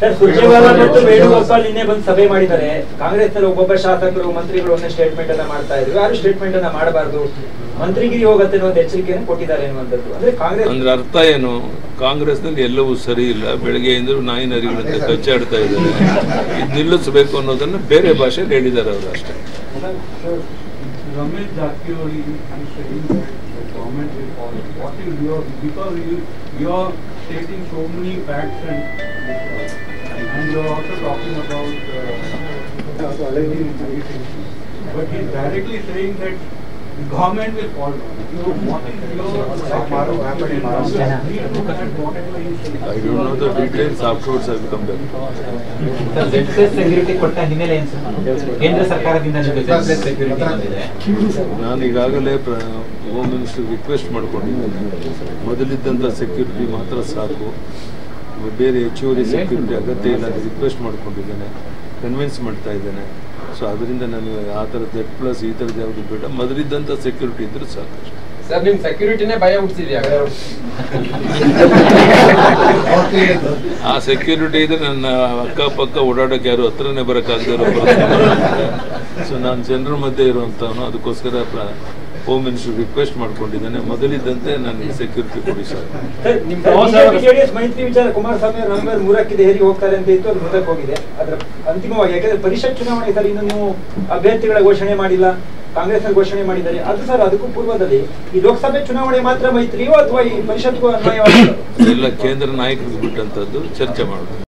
Sir Surjewala ಮತ್ತು ವೇಣುಗೋಪಾಲ್ ನಿನ್ನೆ ಬಂದು ಸಭೆ ಮಾಡಿದ್ದಾರೆ ಕಾಂಗ್ರೆಸ್ ನಲ್ಲಿ ಒಬ್ಬೊಬ್ಬ ಶಾಸಕರು ಮಂತ್ರಿಗಳು ಒಂದೇ ಸ್ಟೇಟ್ಮೆಂಟ್ ಅನ್ನ ಮಾಡ್ತಾ ಇದ್ರು ಯಾರು ಸ್ಟೇಟ್ಮೆಂಟ್ ಅನ್ನ ಮಾಡಬಾರ್ದು ಮಂತ್ರಿಗಿರಿ ಹೋಗುತ್ತೆ ಅನ್ನೋ ಒಂದು ಎಚ್ಚರಿಕೆಯನ್ನು ಕೊಟ್ಟಿದ್ದಾರೆ ಅನ್ನುವಂಥದ್ದು ಅಂದ್ರೆ ಕಾಂಗ್ರೆಸ್ ಅಂದ್ರೆ ಅರ್ಥ ಏನು ಕಾಂಗ್ರೆಸ್ನಲ್ಲಿ ಎಲ್ಲವೂ ಸರಿ ಇಲ್ಲ ಬೆಳಗ್ಗೆಯಿಂದ ನಾಯಿ ನರಿಗಳಂತೆ ಕಚ್ಚಾಡ್ತಾ ಇದ್ದಾರೆ ಇದು ನಿಲ್ಲಿಸಬೇಕು ಅನ್ನೋದನ್ನ ಬೇರೆ ಭಾಷೆಯಲ್ಲಿ ಹೇಳಿದ್ದಾರೆ ಅವರು ಅಷ್ಟೇ Ramesh Jatkiroli is saying that the government will follow. What is your, because you, you are stating so many facts and, and you are also talking about, uh, but he is directly saying that the government will follow. So what is your? I don't know the details afterwards I come back ಝೆಡ್ಸೆಸ್ security ಕೊಟ್ಟ ಹಿನ್ನೆಲೆ ಏನು sir ಕೇಂದ್ರ ಸರ್ಕಾರದಿಂದ ನಿಮಗೆ ಝೆಡ್ಸೆಸ್ security ಬಂದಿದೆ ನಾನು ಈಗಾಗಲೇ ಪ್ರ ಹೋಮ್ ಮಿನಿಸ್ಟರ್ ರಿಕ್ವೆಸ್ಟ್ ಮಾಡ್ಕೊಂಡಿದ್ದೇನೆ ಮೊದಲಿದ್ದಂಥ ಸೆಕ್ಯೂರಿಟಿ ಮಾತ್ರ ಸಾಕು ಬೇರೆ ಹೆಚ್ಚುವರಿ ಸೆಕ್ಯೂರಿಟಿ ಅಗತ್ಯ ಇಲ್ಲ ಅಂತ ರಿಕ್ವೆಸ್ಟ್ ಮಾಡ್ಕೊಂಡಿದ್ದೇನೆ ಕನ್ವಿನ್ಸ್ ಮಾಡ್ತಾ ಇದ್ದೇನೆ ಸೊ ಅದರಿಂದ ನಾನು ಆ ಥರ ಜೆಡ್ ಪ್ಲಸ್ ಈ ಥರದ್ದು ಯಾವುದು ಬೇಡ ಮೊದಲಿದ್ದಂಥ ಸೆಕ್ಯೂರಿಟಿ ಇದ್ರೂ ಸಾಕು ಸರ್ ನಿಮ್ ಸೆಕ್ಯೂರಿಟಿನೇ ಭಯ ಹುಟ್ಟಿಸಿದ್ಯಾ ಆ ಸೆಕ್ಯೂರಿಟಿ ಇದ್ರೆ ನನ್ನ ಅಕ್ಕಪಕ್ಕ ಓಡಾಡೋಕೆ ಯಾರು ಹತ್ರನೇ ಬರೋಕ್ಕಾಗದಿರೋ ಸೊ ನಾನು ಜನರ ಮಧ್ಯೆ ಇರುವಂಥವನು ಅದಕ್ಕೋಸ್ಕರ ಹೋಮ್ ಮಿನಿಸ್ಟರ್ ರಿಕ್ವೆಸ್ಟ್ ಮಾಡ್ಕೊಂಡಿದ್ದೇನೆ ಮೊದಲಿದ್ದಂತೆ ನನಗೆ ಸೆಕ್ಯೂರಿಟಿ ಕೊಡಿ ಸಾಕು ಸರ್, ಜೆಡಿಎಸ್ ಮೈತ್ರಿ ವಿಚಾರ ಕುಮಾರಸ್ವಾಮಿ ಅವರು ನವೆಂಬರ್ ಮೂರಕ್ಕೆ ದೆಹಲಿಗೆ ಹೋಗ್ತಾರೆ ಅಂತ ಇತ್ತು ಅದು ಮುಂದಕ್ಕೆ ಹೋಗಿದೆ ಅದ್ರ ಅಂತಿಮವಾಗಿ ಯಾಕಂದ್ರೆ ಪರಿಷತ್ ಚುನಾವಣೆ ಸರ್ ಇನ್ನೂ ಅಭ್ಯರ್ಥಿಗಳ ಘೋಷಣೆ ಮಾಡಿಲ್ಲ ಕಾಂಗ್ರೆಸ್ ಘೋಷಣೆ ಮಾಡಿದ್ದಾರೆ ಅದು ಸರ್ ಅದಕ್ಕೂ ಪೂರ್ವದಲ್ಲಿ ಈ ಲೋಕಸಭೆ ಚುನಾವಣೆ ಮಾತ್ರ ಮೈತ್ರಿಯೋ ಅಥವಾ ಈ ಪರಿಷತ್ಗೂ ಅನ್ವಯವಾಗಿ ಎಲ್ಲ ಕೇಂದ್ರ ನಾಯಕರಿಗೆ ಬಿಟ್ಟಂಥದ್ದು ಚರ್ಚೆ ಮಾಡೋಣ